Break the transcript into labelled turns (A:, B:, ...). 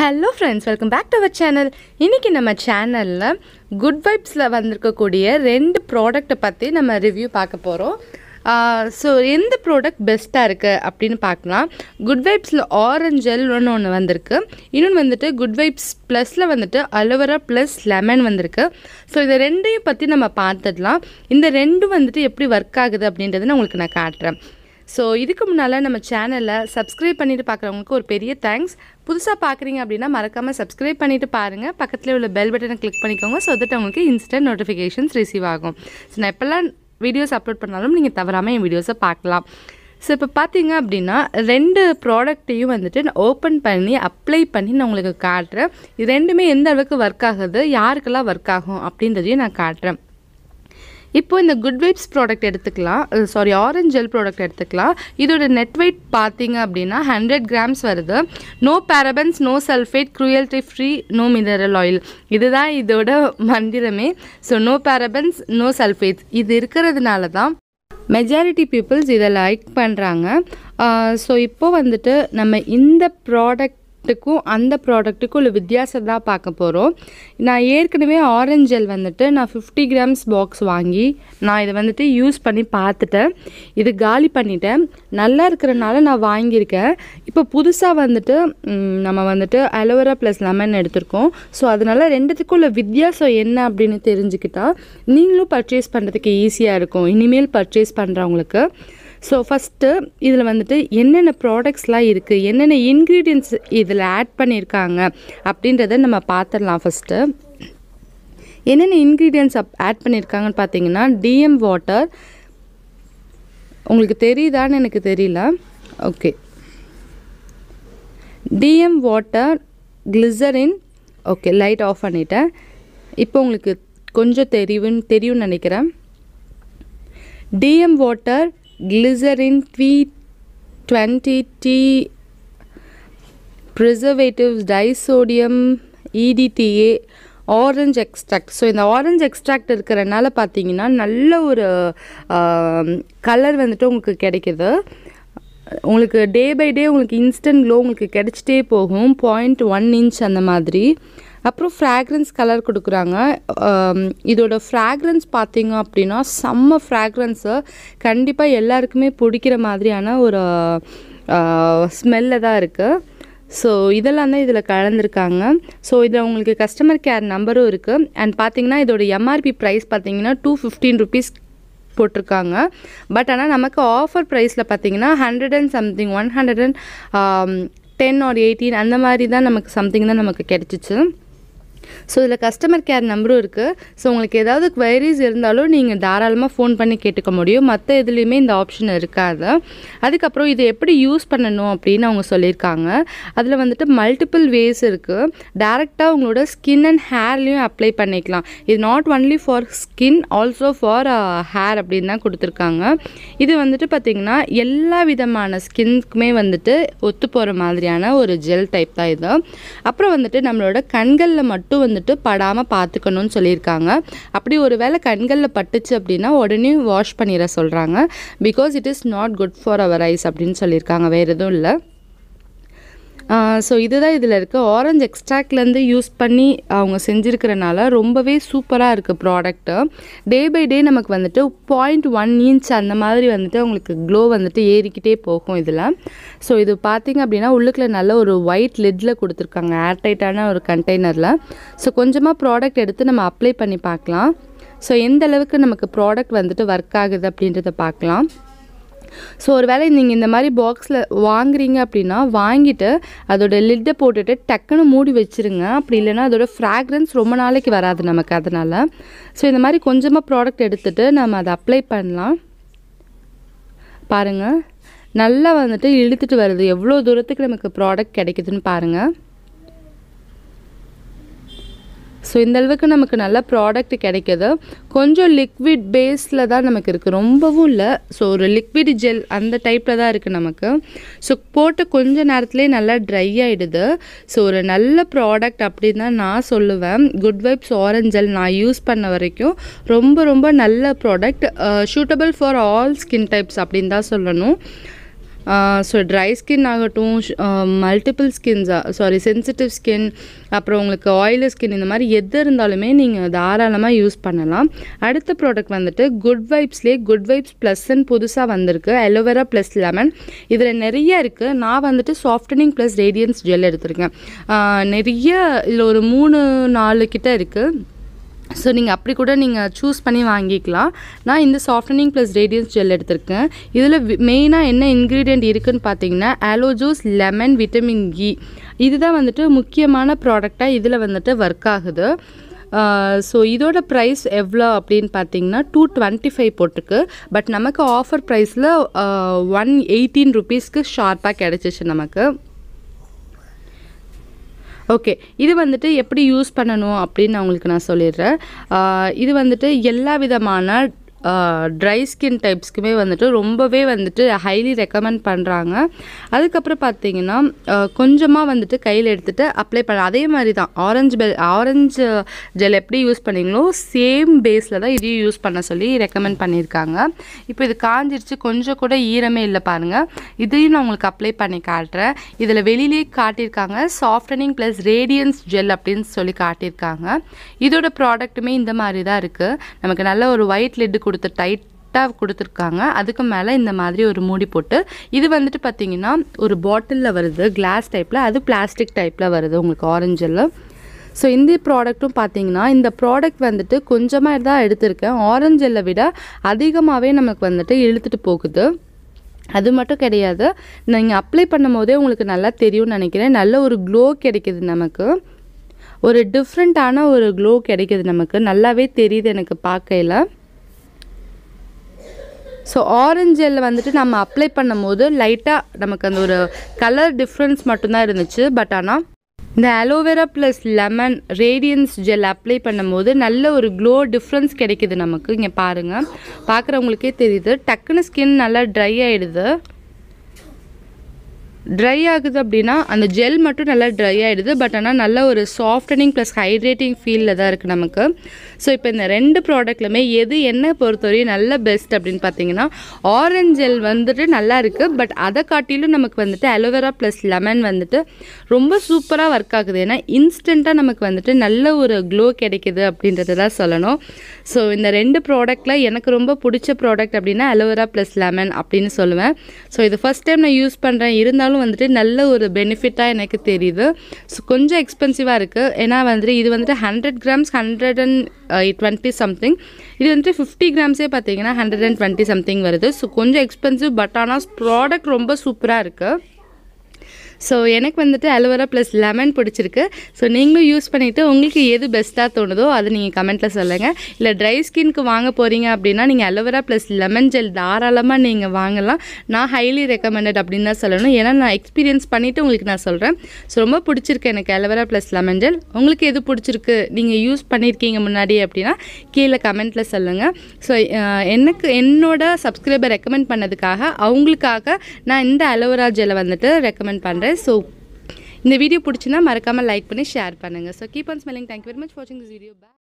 A: hello friends welcome back to our channel இன்றைக்கி நம்ம சேனலில் குட் வைப்ஸில் வந்திருக்கக்கூடிய ரெண்டு ப்ராடக்ட்டை பற்றி நம்ம ரிவ்யூ பார்க்க போகிறோம் ஸோ எந்த ப்ராடக்ட் பெஸ்ட்டாக இருக்குது அப்படின்னு பார்க்கலாம் குட் வைப்ஸில் ஆரஞ்சல் ஒன்று ஒன்று வந்திருக்கு இன்னொன்று வந்துட்டு குட் வைப்ஸ் ப்ளஸில் வந்துட்டு அலோவேரா ப்ளஸ் லெமன் வந்திருக்கு ஸோ இதை ரெண்டையும் பற்றி நம்ம பார்த்துடலாம் இந்த ரெண்டும் வந்துட்டு எப்படி ஒர்க் ஆகுது அப்படின்றத நான் உங்களுக்கு நான் காட்டுறேன் ஸோ இதுக்கு முன்னால் நம்ம சேனலை சப்ஸ்கிரைப் பண்ணிட்டு பார்க்குறவங்களுக்கு ஒரு பெரிய தேங்க்ஸ் புதுசாக பார்க்குறீங்க அப்படின்னா மறக்காமல் சப்ஸ்கிரைப் பண்ணிவிட்டு பாருங்கள் பக்கத்தில் உள்ள பெல் பட்டனை கிளிக் பண்ணிக்கோங்க ஸோ தட் உங்களுக்கு இன்ஸ்டன்ட் நோட்டிஃபிகேஷன்ஸ் ரிசீவ் ஆகும் ஸோ நான் எப்போல்லாம் வீடியோஸ் அப்லோட் பண்ணாலும் நீங்கள் தவறாமல் என் வீடியோஸை பார்க்கலாம் ஸோ இப்போ பார்த்தீங்க அப்படின்னா ரெண்டு ப்ராடக்ட்டையும் வந்துட்டு நான் ஓப்பன் பண்ணி அப்ளை பண்ணி நான் உங்களுக்கு காட்டுறேன் இது ரெண்டுமே எந்த அளவுக்கு ஒர்க் ஆகுது யாருக்கெல்லாம் ஒர்க் ஆகும் அப்படின்றதையும் நான் காட்டுறேன் இப்போ இந்த குட் வைப்ஸ் ப்ராடக்ட் எடுத்துக்கலாம் சாரி ஆரஞ்ச் ஜெல் ப்ராடக்ட் எடுத்துக்கலாம் இதோட நெட் வெயிட் பார்த்தீங்க அப்படின்னா ஹண்ட்ரட் கிராம்ஸ் வருது no parabens no sulphate cruelty free no mineral oil இதுதான் இதோட மந்திரமே so no parabens no sulphates இது இருக்கிறதுனால தான் மெஜாரிட்டி பீப்புள்ஸ் இதை லைக் பண்ணுறாங்க ஸோ இப்போ வந்துட்டு நம்ம இந்த ப்ராடக்ட்டுக்கும் அந்த ப்ராடக்ட்டுக்கும் உள்ள வித்தியாசம் தான் பார்க்க போகிறோம் நான் ஏற்கனவே ஆரஞ்சல் வந்துட்டு நான் ஃபிஃப்டி கிராம்ஸ் பாக்ஸ் வாங்கி நான் இதை வந்துட்டு யூஸ் பண்ணி பார்த்துட்டேன் இது காலி பண்ணிட்டேன் நல்லா இருக்கிறனால நான் வாங்கியிருக்கேன் இப்போ புதுசாக வந்துட்டு ம், நம்ம வந்துட்டு அலோவேரா ப்ளஸ் லெமன் எடுத்திருக்கோம் ஸோ அதனால் ரெண்டுத்துக்கும் உள்ள வித்தியாசம் என்ன அப்படின்னு தெரிஞ்சுக்கிட்டா நீங்களும் பர்ச்சேஸ் பண்ணுறதுக்கு ஈஸியாக இருக்கும் இனிமேல் பர்ச்சேஸ் பண்ணுறவங்களுக்கு ஸோ ஃபஸ்ட்டு இதில் வந்துட்டு என்னென்ன ப்ராடக்ட்ஸ்லாம் இருக்குது என்னென்ன இன்க்ரீடியன்ஸ் இதில் ஆட் பண்ணியிருக்காங்க அப்படின்றத நம்ம பார்த்துடலாம் ஃபஸ்ட்டு என்னென்ன இன்க்ரீடியன்ஸ் அப் ஆட் பண்ணியிருக்காங்கன்னு பார்த்தீங்கன்னா டிஎம் வாட்டர் உங்களுக்கு தெரியுதான்னு எனக்கு தெரியல okay DM water glycerin okay light off பண்ணிட்டேன் இப்போ உங்களுக்கு கொஞ்சம் தெரியும் தெரியும்னு நினைக்கிறேன் DM water glycerin tween twenty T preservatives disodium EDTA orange extract so இந்த ஆரஞ்ச் எக்ஸ்ட்ராக்ட் இருக்கிறனால பார்த்தீங்கன்னா நல்ல ஒரு கலர் வந்துட்டு உங்களுக்கு கிடைக்குது உங்களுக்கு டே பை டே உங்களுக்கு இன்ஸ்டன்ட் க்ளோ உங்களுக்கு கிடைச்சிட்டே போகும் பாயிண்ட் ஒன் இன்ச் அந்த மாதிரி அப்புறம் ஃப்ராக்ரன்ஸ் கலர் கொடுக்குறாங்க ஆம், இதோட ஃப்ராக்ரன்ஸ் பார்த்தீங்க அப்படின்னா செம்ம ஃப்ராக்ரன்ஸு கண்டிப்பாக எல்லாருக்குமே பிடிக்கிற மாதிரியான ஒரு ஸ்மெல்ல தான் இருக்குது ஸோ இதெல்லாம் தான் இதில் கலந்துருக்காங்க ஸோ இதில் உங்களுக்கு கஸ்டமர் கேர் நம்பரும் இருக்குது அண்ட் பார்த்தீங்கன்னா இதோட எம்ஆர்பி ப்ரைஸ் பார்த்தீங்கன்னா டூ ஃபிஃப்டீன் ருபீஸ் போட்டிருக்காங்க பட் ஆனால் நமக்கு ஆஃபர் ப்ரைஸில் பார்த்தீங்கன்னா hundred and something one hundred and ten or eighteen அந்த மாதிரி தான் நமக்கு சம்திங் தான் நமக்கு கிடச்சிச்சு ஸோ இதில் கஸ்டமர் கேர் நம்பரும் இருக்குது ஸோ உங்களுக்கு ஏதாவது queries இருந்தாலும் நீங்கள் தாராளமாக ஃபோன் பண்ணி கேட்டுக்க முடியும் மற்ற இதுலேயுமே இந்த ஆப்ஷன் இருக்காது அதுக்கப்புறம் இது எப்படி யூஸ் பண்ணணும் அப்படின்னு அவங்க சொல்லியிருக்காங்க அதில் வந்துட்டு மல்டிபிள் வேஸ் இருக்குது டேரெக்டாக உங்களோட ஸ்கின் அண்ட் ஹேர்லேயும் அப்ளை பண்ணிக்கலாம் இது not only for skin also for hair அப்படின்னு தான் கொடுத்துருக்காங்க இது வந்துட்டு பார்த்திங்கன்னா எல்லா விதமான ஸ்கின்க்குமே வந்துட்டு ஒத்து போகிற மாதிரியான ஒரு ஜெல் டைப் தான் இது அப்புறம் வந்துட்டு நம்மளோட கண்களில் மட்டும் வந்துட்டு படாமல் பார்த்துக்கணும்னு சொல்லியிருக்காங்க அப்படி ஒரு வேளை கண்களில் பட்டுச்சு அப்படின்னா உடனே வாஷ் பண்ணிட சொல்கிறாங்க because it is not good for our eyes அப்படின்னு சொல்லியிருக்காங்க வேறு எதுவும் இல்லை ஸோ இதுதான் இதில் இருக்க ஆரஞ்ச் எக்ஸ்ட்ராக்ட்லேருந்து யூஸ் பண்ணி அவங்க செஞ்சுருக்கிறனால ரொம்பவே சூப்பராக இருக்குது ப்ராடக்ட்டு டே பை டே நமக்கு வந்துட்டு பாயிண்ட் ஒன் இன்ச் அந்த மாதிரி வந்துட்டு உங்களுக்கு க்ளோ வந்துட்டு ஏறிக்கிட்டே போகும் இதில் ஸோ இது பார்த்தீங்க அப்படின்னா உள்ளுக்குள்ள நல்ல ஒரு ஒயிட் லிட்டில் கொடுத்துருக்காங்க ஏர்டைட்டான ஒரு கண்டெய்னரில் ஸோ கொஞ்சமாக ப்ராடக்ட் எடுத்து நம்ம அப்ளை பண்ணி பார்க்கலாம் ஸோ எந்த அளவுக்கு நமக்கு ப்ராடக்ட் வந்துட்டு ஒர்க் ஆகுது அப்படின்றத பார்க்கலாம் ஸோ ஒரு வேளை நீங்கள் இந்த மாதிரி பாக்ஸில் வாங்குறீங்க அப்படின்னா வாங்கிட்டு அதோட லிட்டை போட்டுட்டு டக்குன்னு மூடி வச்சிருங்க அப்படி இல்லைன்னா அதோட ஃப்ராக்ரன்ஸ் ரொம்ப நாளைக்கு வராது நமக்கு அதனால் ஸோ இந்த மாதிரி கொஞ்சமாக ப்ராடக்ட் எடுத்துட்டு நம்ம அதை அப்ளை பண்ணலாம் பாருங்கள் நல்லா வந்துட்டு இழுத்துட்டு வருது எவ்வளோ தூரத்துக்கு நமக்கு ப்ராடக்ட் கிடைக்குதுன்னு பாருங்கள் ஸோ இந்த அளவுக்கு நமக்கு நல்ல ப்ராடக்ட் கிடைக்கிது கொஞ்சம் லிக்விட் பேஸில் தான் நமக்கு இருக்குது ரொம்பவும் இல்லை ஸோ ஒரு லிக்விட் ஜெல் அந்த டைப்பில் தான் இருக்குது நமக்கு ஸோ போட்ட கொஞ்ச நேரத்துலேயே நல்லா ட்ரை ஆகிடுது ஸோ ஒரு நல்ல ப்ராடக்ட் அப்படின்னு தான் நான் சொல்லுவேன் குட் வைப்ஸ் ஆரஞ்சல் நான் யூஸ் பண்ண வரைக்கும் ரொம்ப ரொம்ப நல்ல product suitable for all skin types அப்படின்னு தான் சொல்லணும் ஸோ ட்ரை ஸ்கின் ஆகட்டும் மல்டிபிள் ஸ்கின்ஸா சாரி சென்சிட்டிவ் ஸ்கின் அப்புறம் உங்களுக்கு ஆயிலி ஸ்கின் இந்த மாதிரி எது இருந்தாலுமே நீங்கள் தாராளமாக யூஸ் பண்ணலாம் அடுத்த ப்ராடக்ட் வந்துட்டு குட் வைப்ஸ்லேயே குட் வைப்ஸ் ப்ளஸ்ன்னு புதுசாக வந்திருக்கு அலோவேரா ப்ளஸ் லெமன் இதில் நிறைய இருக்குது நான் வந்துட்டு சாஃப்டனிங் ப்ளஸ் ரேடியன்ஸ் ஜெல் எடுத்திருக்கேன் ஆஹ் நிறைய இதில் ஒரு மூணு நாலு கிட்ட இருக்குது ஸோ நீங்கள் அப்படி கூட நீங்கள் சூஸ் பண்ணி வாங்கிக்கலாம் நான் இந்த சாஃப்டனிங் ப்ளஸ் ரேடியன்ஸ் ஜெல் எடுத்திருக்கேன் இதில் மெயினாக என்ன இன்க்ரீடியன்ட் இருக்குன்னு பார்த்தீங்கன்னா ஆலோஜூஸ் லெமன் விட்டமின் இ இதுதான் வந்துட்டு முக்கியமான ப்ராடக்டாக இதில் வந்துட்டு ஒர்க் ஆகுது ஸோ இதோட ப்ரைஸ் எவ்வளோ அப்படின்னு பார்த்தீங்கன்னா டூ டுவெண்ட்டி ஃபைவ் போட்டிருக்கு பட் நமக்கு ஆஃபர் ப்ரைஸில் ஒன் எயிட்டீன் ருபீஸ்க்கு ஷார்ப்பாக கிடச்சிச்சு நமக்கு ஓகே இது வந்துட்டு எப்படி யூஸ் பண்ணணும் அப்படின்னு நான் உங்களுக்கு நான் சொல்லிடுறேன் ஆஹ் இது வந்துட்டு எல்லா விதமான ட்ரை ஸ்கின் டைப்ஸ்க்குமே வந்துட்டு ரொம்பவே வந்துட்டு ஹைலி ரெக்கமெண்ட் பண்ணுறாங்க அதுக்கப்புறம் பார்த்தீங்கன்னா கொஞ்சமாக வந்துட்டு கையில் எடுத்துகிட்டு அப்ளை பண்ண அதே மாதிரி தான் ஆரஞ்சு பெல் ஆரஞ்சு ஜெல் எப்படி யூஸ் பண்ணீங்களோ சேம் பேஸில் தான் இதையும் யூஸ் பண்ண சொல்லி ரெக்கமெண்ட் பண்ணியிருக்காங்க இப்போ இது காஞ்சிருச்சு கொஞ்சம் கூட ஈரமே இல்லை பாருங்கள் இதையும் நான் உங்களுக்கு அப்ளை பண்ணி காட்டுறேன் இதில் வெளியிலேயே காட்டியிருக்காங்க சாஃப்டனிங் ப்ளஸ் ரேடியன்ஸ் ஜெல் அப்படின்னு சொல்லி காட்டியிருக்காங்க இதோட ப்ராடக்ட்டுமே இந்த மாதிரி தான் இருக்குது நமக்கு நல்ல ஒரு ஒயிட் லிட்டு கொடுத்து டைட்டாக கொடுத்துருக்காங்க அதுக்கு மேலே இந்த மாதிரி ஒரு மூடி போட்டு இது வந்துட்டு பார்த்தீங்கன்னா ஒரு பாட்டிலில் வருது கிளாஸ் டைப்பில் அது பிளாஸ்டிக் டைப்பில் வருது உங்களுக்கு ஆரஞ்சில் ஸோ இந்த ப்ராடக்ட்டும் பார்த்தீங்கன்னா இந்த ப்ராடக்ட் வந்துட்டு கொஞ்சமாக தான் எடுத்திருக்கேன் ஆரஞ்சில் விட அதிகமாகவே நமக்கு வந்துட்டு இழுத்துட்டு போகுது அது மட்டும் கிடையாது நீங்கள் அப்ளை பண்ணும் போதே உங்களுக்கு நல்லா தெரியும்னு நினைக்கிறேன் நல்ல ஒரு க்ளோ கிடைக்குது நமக்கு ஒரு டிஃப்ரெண்ட்டான ஒரு க்ளோ கிடைக்குது நமக்கு நல்லாவே தெரியுது எனக்கு பார்க்கையில் ஸோ ஆரஞ்சில் வந்துட்டு நம்ம அப்ளை பண்ணும்போது லைட்டாக நமக்கு அந்த ஒரு கலர் டிஃப்ரென்ஸ் மட்டும்தான் இருந்துச்சு பட் ஆனால் இந்த aloe vera plus lemon radiance gel apply பண்ணும்போது நல்ல ஒரு க்ளோ டிஃப்ரென்ஸ் கிடைக்குது நமக்கு இங்கே பாருங்கள் பார்க்குறவங்களுக்கே தெரியுது டக்குன்னு ஸ்கின் நல்லா ட்ரை ஆகிடுது ட்ரை ஆகுது அப்படின்னா அந்த ஜெல் மட்டும் நல்லா ட்ரை ஆகிடுது பட் ஆனால் நல்ல ஒரு சாஃப்டனிங் ப்ளஸ் ஹைட்ரேட்டிங் ஃபீலில் தான் இருக்குது நமக்கு ஸோ இப்போ இந்த ரெண்டு ப்ராடக்ட்லுமே எது என்ன பொறுத்தவரையும் நல்ல பெஸ்ட் அப்படின்னு பார்த்தீங்கன்னா ஆரஞ்ச் ஜெல் வந்துட்டு நல்லா இருக்குது பட் அதை காட்டிலும் நமக்கு வந்துட்டு அலோவேரா ப்ளஸ் லெமன் வந்துட்டு ரொம்ப சூப்பராக ஒர்க் ஆகுது ஏன்னா இன்ஸ்டண்ட்டாக நமக்கு வந்துட்டு நல்ல ஒரு க்ளோ கிடைக்குது அப்படின்றத தான் சொல்லணும் ஸோ இந்த ரெண்டு ப்ராடக்ட்டில் எனக்கு ரொம்ப பிடிச்ச ப்ராடக்ட் அப்படின்னா அலோவேரா ப்ளஸ் லெமன் அப்படின்னு சொல்லுவேன் ஸோ இது ஃபஸ்ட் டைம் நான் யூஸ் பண்ணுறேன் இருந்தாலும் வந்துட்டு நல்ல ஒரு பெனிஃபிட்டாக எனக்கு தெரியுது ஸோ கொஞ்சம் எக்ஸ்பென்சிவாக இருக்குது ஏன்னா வந்துட்டு இது வந்துட்டு hundred grams hundred and twenty something இது வந்துட்டு ஃபிஃப்டி கிராம்ஸே பார்த்தீங்கன்னா ஹண்ட்ரட் அண்ட் டுவெண்ட்டி சம்திங் வருது ஸோ கொஞ்சம் எக்ஸ்பென்சிவ் பட் ஆனால் ப்ராடக்ட் ரொம்ப சூப்பராக இருக்குது ஸோ எனக்கு வந்துட்டு அலோவேரா ப்ளஸ் லெமன் பிடிச்சிருக்கு ஸோ நீங்களும் யூஸ் பண்ணிவிட்டு உங்களுக்கு எது பெஸ்ட்டாக தோணுதோ அதை நீங்கள் கமெண்ட்டில் சொல்லுங்கள் இல்லை ட்ரை ஸ்கின்க்கு வாங்க போகிறீங்க அப்படின்னா நீங்கள் அலோவேரா ப்ளஸ் லெமன் ஜெல் தாராளமாக நீங்கள் வாங்கலாம் நான் ஹைலி ரெக்கமெண்டட் அப்படின்னு தான் சொல்லணும் ஏன்னா நான் எக்ஸ்பீரியன்ஸ் பண்ணிவிட்டு உங்களுக்கு நான் சொல்கிறேன் ஸோ ரொம்ப பிடிச்சிருக்கு எனக்கு அலோவேரா ப்ளஸ் லெமன் ஜெல் உங்களுக்கு எது பிடிச்சிருக்கு நீங்கள் யூஸ் பண்ணியிருக்கீங்க முன்னாடி அப்படின்னா கீழே கமெண்ட்டில் சொல்லுங்கள் ஸோ எனக்கு என்னோட சப்ஸ்கிரைபர் ரெக்கமெண்ட் பண்ணதுக்காக அவங்களுக்காக நான் இந்த அலோவேரா ஜெல்லை வந்துட்டு ரெக்கமெண்ட் பண்ணுறேன் ஸோ இந்த வீடியோ பிடிச்சுன்னா மறக்காமல் லைக் பண்ணி ஷேர் பண்ணுங்கள் so keep on smelling thank you very much வாட்சிங் திஸ் வீடியோ பை